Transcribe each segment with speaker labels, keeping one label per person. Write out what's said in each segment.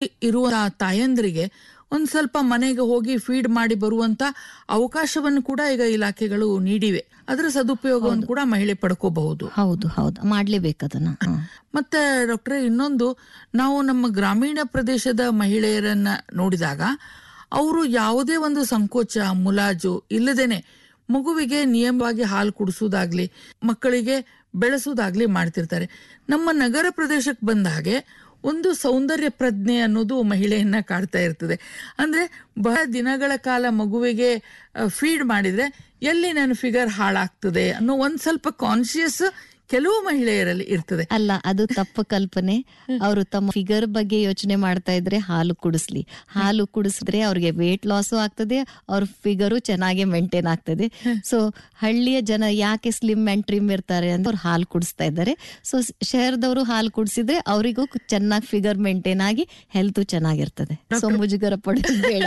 Speaker 1: ಇರುವ ತಾಯಂದ್ರಿಗೆ ಒಂದ್ ಸ್ವಲ್ಪ ಮನೆಗೆ ಹೋಗಿ ಫೀಡ್ ಮಾಡಿ ಬರುವಂತ ಅವಕಾಶವನ್ನು ಕೂಡ ಈಗ ಇಲಾಖೆಗಳು ನೀಡಿವೆ ಅದರ ಸದುಪಯೋಗವನ್ನು ಕೂಡ ಮಹಿಳೆ ಪಡ್ಕೋಬಹುದು
Speaker 2: ಹೌದು ಹೌದು ಮಾಡ್ಲೇಬೇಕು ಅದನ್ನ ಹ.
Speaker 1: ಮತ್ತೆ ಡಾಕ್ಟ್ರೆ ಇನ್ನೊಂದು ನಾವು ನಮ್ಮ ಗ್ರಾಮೀಣ ಪ್ರದೇಶದ ಮಹಿಳೆಯರನ್ನ ನೋಡಿದಾಗ ಅವರು ಯಾವುದೇ ಒಂದು ಸಂಕೋಚ ಮುಲಾಜು ಇಲ್ಲದೇನೆ ಮಗುವಿಗೆ ನಿಯಮವಾಗಿ ಹಾಲು ಕುಡಿಸೋದಾಗ್ಲಿ ಮಕ್ಕಳಿಗೆ ಬೆಳೆಸೋದಾಗ್ಲಿ ಮಾಡ್ತಿರ್ತಾರೆ ನಮ್ಮ ನಗರ ಪ್ರದೇಶಕ್ಕೆ ಬಂದ ಹಾಗೆ ಒಂದು ಸೌಂದರ್ಯ ಪ್ರಜ್ಞೆ ಅನ್ನೋದು ಮಹಿಳೆಯನ್ನ ಕಾಡ್ತಾ ಇರ್ತದೆ ಅಂದ್ರೆ ಬಹಳ ದಿನಗಳ ಕಾಲ ಮಗುವಿಗೆ ಫೀಡ್ ಮಾಡಿದ್ರೆ ಎಲ್ಲಿ ನನ್ನ ಫಿಗರ್ ಹಾಳಾಗ್ತದೆ ಅನ್ನೋ ಒಂದ್ ಸ್ವಲ್ಪ ಕಾನ್ಶಿಯಸ್ ಕೆಲವು ಮಹಿಳೆಯರಲ್ಲಿ ಇರ್ತದೆ
Speaker 2: ಅಲ್ಲ ಅದು ತಪ್ಪು ಕಲ್ಪನೆ ಅವರು ತಮ್ಮ ಫಿಗರ್ ಬಗ್ಗೆ ಯೋಚನೆ ಮಾಡ್ತಾ ಇದ್ರೆ ಹಾಲು ಕುಡಿಸ್ಲಿ ಹಾಲು ಕುಡಿಸಿದ್ರೆ ಅವ್ರಿಗೆ ವೇಟ್ ಲಾಸು ಆಗ್ತದೆ ಅವ್ರ ಫಿಗರು ಚೆನ್ನಾಗಿ ಮೇಂಟೈನ್ ಆಗ್ತದೆ ಸೊ ಹಳ್ಳಿಯ ಜನ ಯಾಕೆ ಸ್ಲಿಮ್ ಅಂಡ್ ಟ್ರಿಮ್ ಇರ್ತಾರೆ ಅಂದ್ರೆ ಅವ್ರು ಹಾಲು ಕುಡಿಸ್ತಾ ಇದ್ದಾರೆ ಸೊ ಶಹರದವರು ಹಾಲು ಕುಡಿಸಿದ್ರೆ ಅವರಿಗೂ ಚೆನ್ನಾಗಿ ಫಿಗರ್ ಮೇಂಟೈನ್ ಆಗಿ ಹೆಲ್ತ್ ಚೆನ್ನಾಗಿರ್ತದೆ ಸೊ ಮುಜುಗರ ಪಡೋದು ಬೇಡ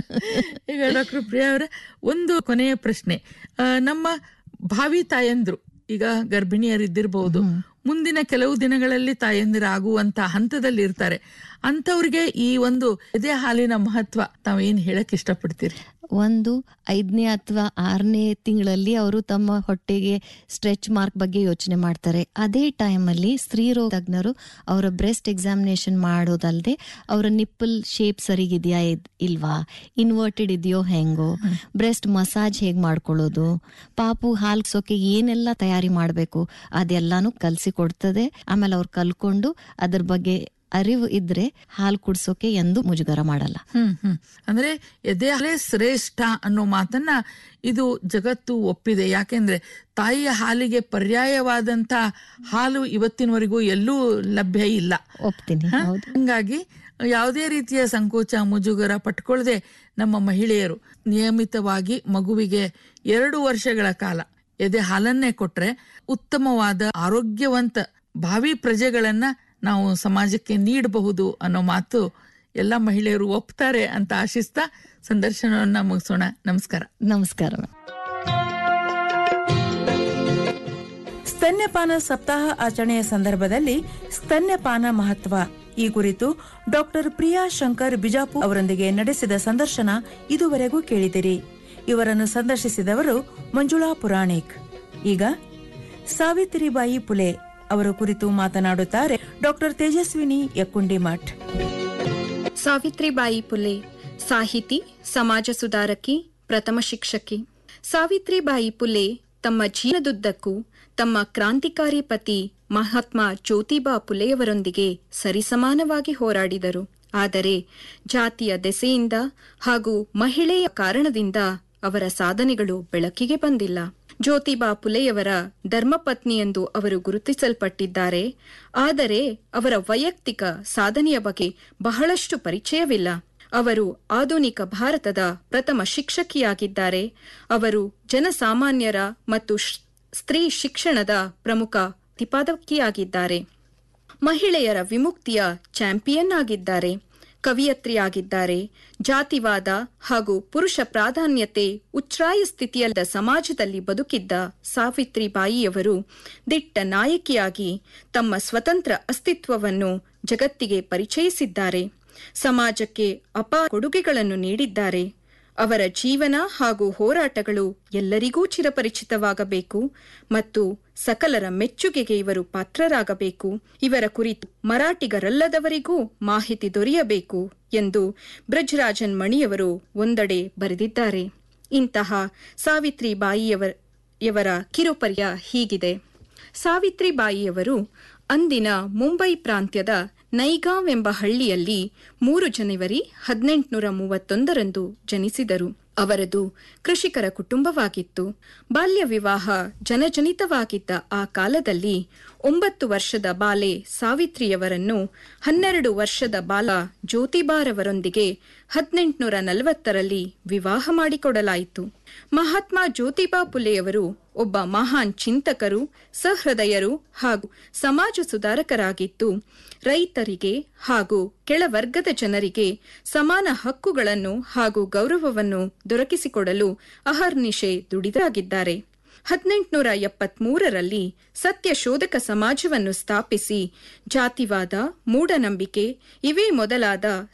Speaker 1: ಈಗ ಡಾಕ್ಟರ್ ಪ್ರಿಯಾ ಅವರೇ ಒಂದು ಕೊನೆಯ ಪ್ರಶ್ನೆ ಆ, ನಮ್ಮ ಭಾವಿ ತಾಯಂದ್ರು ಈಗ ಗರ್ಭಿಣಿಯರಿದ್ದಿರಬಹುದು ಮುಂದಿನ ಕೆಲವು ದಿನಗಳಲ್ಲಿ ತಾಯಂದಿರಾಗುವಂತ ಹಂತದಲ್ಲಿ ಇರ್ತಾರೆ ಅಂತವ್ರಿಗೆ ಈ ಒಂದು ಎದೆ ಹಾಲಿನ ಮಹತ್ವ ತಾವೇನ್ ಹೇಳಕ್ ಇಷ್ಟಪಡ್ತೀರಿ
Speaker 2: ಒಂದು ಐದನೇ ಅಥವಾ ಆರನೇ ತಿಂಗಳಲ್ಲಿ ಅವರು ತಮ್ಮ ಹೊಟ್ಟೆಗೆ ಸ್ಟ್ರೆಚ್ ಮಾರ್ಕ್ ಬಗ್ಗೆ ಯೋಚನೆ ಮಾಡ್ತಾರೆ ಅದೇ ಟೈಮಲ್ಲಿ ಸ್ತ್ರೀರೋಗ ತಜ್ಞರು ಅವರ ಬ್ರೆಸ್ಟ್ ಎಕ್ಸಾಮಿನೇಷನ್ ಮಾಡೋದಲ್ಲದೆ ಅವರ ನಿಪ್ಪಲ್ ಶೇಪ್ ಸರಿಗಿದೆಯಾ ಇದ್- ಇಲ್ವಾ ಇನ್ವರ್ಟೆಡ್ ಇದೆಯೋ ಹೆಂಗೋ ಬ್ರೆಸ್ಟ್ ಮಸಾಜ್ ಹೇಗ್ ಮಾಡ್ಕೊಳ್ಳೋದು ಪಾಪು ಹಾಲ್ ಸೋಕೆ ಏನೆಲ್ಲ ತಯಾರಿ ಮಾಡಬೇಕು ಅದೆಲ್ಲಾನು ಕಲ್ಸಿ ಕೊಡ್ತದೆ ಆಮೇಲೆ ಅವ್ರು ಕಲ್ಕೊಂಡು ಅದ್ರ ಬಗ್ಗೆ ಅರಿವು ಇದ್ರೆ ಹಾಲು ಕುಡ್ಸೋಕೆ ಎಂದು ಮುಜುಗರ ಮಾಡಲ್ಲ
Speaker 1: ಹ್ಮ್ ಹ್ಮ್ ಅಂದ್ರೆ ಎದೆ ಹಾಲೇ ಶ್ರೇಷ್ಠ ಅನ್ನೋ ಮಾತನ್ನ ಇದು ಜಗತ್ತು ಒಪ್ಪಿದೆ ಯಾಕೆಂದ್ರೆ ತಾಯಿಯ ಹಾಲಿಗೆ ಪರ್ಯಾಯವಾದಂತ ಹಾಲು ಇವತ್ತಿನವರೆಗೂ ಎಲ್ಲೂ ಲಭ್ಯ ಇಲ್ಲ
Speaker 2: ಒಪ್ತೀನಿ
Speaker 1: ಹ?
Speaker 2: ಹೌದು
Speaker 1: ಹಂಗಾಗಿ ಯಾವುದೇ ರೀತಿಯ ಸಂಕೋಚ ಮುಜುಗರ ಪಟ್ಕೊಳ್ಳದೆ ನಮ್ಮ ಮಹಿಳೆಯರು ನಿಯಮಿತವಾಗಿ ಮಗುವಿಗೆ ಎರಡು ವರ್ಷಗಳ ಕಾಲ ಎದೆ ಹಾಲನ್ನೇ ಕೊಟ್ರೆ ಉತ್ತಮವಾದ ಆರೋಗ್ಯವಂತ ಭಾವಿ ಪ್ರಜೆಗಳನ್ನ ನಾವು ಸಮಾಜಕ್ಕೆ ನೀಡಬಹುದು ಅನ್ನೋ ಮಾತು ಎಲ್ಲ ಮಹಿಳೆಯರು ಒಪ್ತಾರೆ ಅಂತ ಆಶಿಸ್ತಾ ಸಂದರ್ಶನವನ್ನ ಮುಗಿಸೋಣ ನಮಸ್ಕಾರ
Speaker 2: ನಮಸ್ಕಾರ ಮ್ಯಾಮ್
Speaker 3: ಸ್ತನ್ಯಪಾನ ಸಪ್ತಾಹ ಆಚರಣೆಯ ಸಂದರ್ಭದಲ್ಲಿ ಸ್ತನ್ಯಪಾನ ಮಹತ್ವ ಈ ಕುರಿತು ಡಾಕ್ಟರ್ ಪ್ರಿಯಾ ಶಂಕರ್ ಬಿಜಾಪುರ್ ಅವರೊಂದಿಗೆ ನಡೆಸಿದ ಸಂದರ್ಶನ ಇದುವರೆಗೂ ಕೇಳಿದಿರಿ ಇವರನ್ನು ಸಂದರ್ಶಿಸಿದವರು ಮಂಜುಳಾ ಪುರಾಣಿಕ್ ಈಗ ಸಾವಿತ್ರಿಬಾಯಿ ಪುಲೆ ಅವರ ಕುರಿತು ಮಾತನಾಡುತ್ತಾರೆ ಡಾಕ್ಟರ್ ತೇಜಸ್ವಿನಿ ಯಕ್ಕುಂಡಿಮಠ್
Speaker 4: ಸಾವಿತ್ರಿಬಾಯಿ ಪುಲೆ ಸಾಹಿತಿ ಸಮಾಜ ಸುಧಾರಕಿ ಪ್ರಥಮ ಶಿಕ್ಷಕಿ ಸಾವಿತ್ರಿಬಾಯಿ ಪುಲೆ ತಮ್ಮ ಜೀವನದುದ್ದಕ್ಕೂ ತಮ್ಮ ಕ್ರಾಂತಿಕಾರಿ ಪತಿ ಮಹಾತ್ಮ ಜ್ಯೋತಿಬಾ ಪುಲೆಯವರೊಂದಿಗೆ ಸರಿಸಮಾನವಾಗಿ ಹೋರಾಡಿದರು ಆದರೆ ಜಾತಿಯ ದೆಸೆಯಿಂದ ಹಾಗೂ ಮಹಿಳೆಯ ಕಾರಣದಿಂದ ಅವರ ಸಾಧನೆಗಳು ಬೆಳಕಿಗೆ ಬಂದಿಲ್ಲ ಜ್ಯೋತಿಬಾ ಪುಲೆಯವರ ಧರ್ಮಪತ್ನಿ ಎಂದು ಅವರು ಗುರುತಿಸಲ್ಪಟ್ಟಿದ್ದಾರೆ ಆದರೆ ಅವರ ವೈಯಕ್ತಿಕ ಸಾಧನೆಯ ಬಗ್ಗೆ ಬಹಳಷ್ಟು ಪರಿಚಯವಿಲ್ಲ ಅವರು ಆಧುನಿಕ ಭಾರತದ ಪ್ರಥಮ ಶಿಕ್ಷಕಿಯಾಗಿದ್ದಾರೆ ಅವರು ಜನಸಾಮಾನ್ಯರ ಮತ್ತು ಶ್- ಸ್ತ್ರೀ ಶಿಕ್ಷಣದ ಪ್ರಮುಖ ಪ್ರತಿಪಾದಕಿಯಾಗಿದ್ದಾರೆ ಮಹಿಳೆಯರ ವಿಮುಕ್ತಿಯ ಚಾಂಪಿಯನ್ ಆಗಿದ್ದಾರೆ ಕವಿಯತ್ರಿಯಾಗಿದ್ದಾರೆ ಜಾತಿವಾದ ಹಾಗೂ ಪುರುಷ ಪ್ರಾಧಾನ್ಯತೆ ಉಚ್ಛ್ರಾಯ ಸ್ಥಿತಿಯಲ್ಲದ ಸಮಾಜದಲ್ಲಿ ಬದುಕಿದ್ದ ಸಾವಿತ್ರಿಬಾಯಿಯವರು ದಿಟ್ಟ ನಾಯಕಿಯಾಗಿ ತಮ್ಮ ಸ್ವತಂತ್ರ ಅಸ್ತಿತ್ವವನ್ನು ಜಗತ್ತಿಗೆ ಪರಿಚಯಿಸಿದ್ದಾರೆ ಸಮಾಜಕ್ಕೆ ಅಪಾರ ಕೊಡುಗೆಗಳನ್ನು ನೀಡಿದ್ದಾರೆ ಅವರ ಜೀವನ ಹಾಗೂ ಹೋರಾಟಗಳು ಎಲ್ಲರಿಗೂ ಚಿರಪರಿಚಿತವಾಗಬೇಕು ಮತ್ತು ಸಕಲರ ಮೆಚ್ಚುಗೆಗೆ ಇವರು ಪಾತ್ರರಾಗಬೇಕು ಇವರ ಕುರಿತು ಮರಾಠಿಗರಲ್ಲದವರಿಗೂ ಮಾಹಿತಿ ದೊರೆಯಬೇಕು ಎಂದು ಬ್ರಜ್ರಾಜನ್ ಮಣಿಯವರು ಒಂದೆಡೆ ಬರೆದಿದ್ದಾರೆ ಇಂತಹ ಸಾವಿತ್ರಿಬಾಯಿಯವರ ಯವರ ಕಿರುಪರ್ಯ ಹೀಗಿದೆ ಸಾವಿತ್ರಿಬಾಯಿಯವರು ಅಂದಿನ ಮುಂಬೈ ಪ್ರಾಂತ್ಯದ ನೈಗಾಂವ್ ಎಂಬ ಹಳ್ಳಿಯಲ್ಲಿ ಮೂರು ಜನವರಿ ಹದಿನೆಂಟುನೂರ ಮೂವತ್ತೊಂದರಂದು ಜನಿಸಿದರು ಅವರದು ಕೃಷಿಕರ ಕುಟುಂಬವಾಗಿತ್ತು ಬಾಲ್ಯ ವಿವಾಹ ಜನಜನಿತವಾಗಿದ್ದ ಆ ಕಾಲದಲ್ಲಿ ಒಂಬತ್ತು ವರ್ಷದ ಬಾಲೆ ಸಾವಿತ್ರಿಯವರನ್ನು ಹನ್ನೆರಡು ವರ್ಷದ ಬಾಲ ಜ್ಯೋತಿಬಾರವರೊಂದಿಗೆ ಹದಿನೆಂಟುನೂರ ನಲವತ್ತರಲ್ಲಿ ವಿವಾಹ ಮಾಡಿಕೊಡಲಾಯಿತು ಮಹಾತ್ಮ ಜ್ಯೋತಿಬಾ ಪುಲೆಯವರು ಒಬ್ಬ ಮಹಾನ್ ಚಿಂತಕರು ಸಹೃದಯರು ಹಾಗೂ ಸಮಾಜ ಸುಧಾರಕರಾಗಿದ್ದು ರೈತರಿಗೆ ಹಾಗೂ ಕೆಳವರ್ಗದ ಜನರಿಗೆ ಸಮಾನ ಹಕ್ಕುಗಳನ್ನು ಹಾಗೂ ಗೌರವವನ್ನು ದೊರಕಿಸಿಕೊಡಲು ಅಹರ್ನಿಶೆ ದುಡಿದರಾಗಿದ್ದಾರೆ ಹದಿನೆಂಟುನೂರ ಎಪ್ಪತ್ಮೂರರಲ್ಲಿ ಸತ್ಯ ಶೋಧಕ ಸಮಾಜವನ್ನು ಸ್ಥಾಪಿಸಿ ಜಾತಿವಾದ ಮೂಢನಂಬಿಕೆ ಇವೇ ಮೊದಲಾದ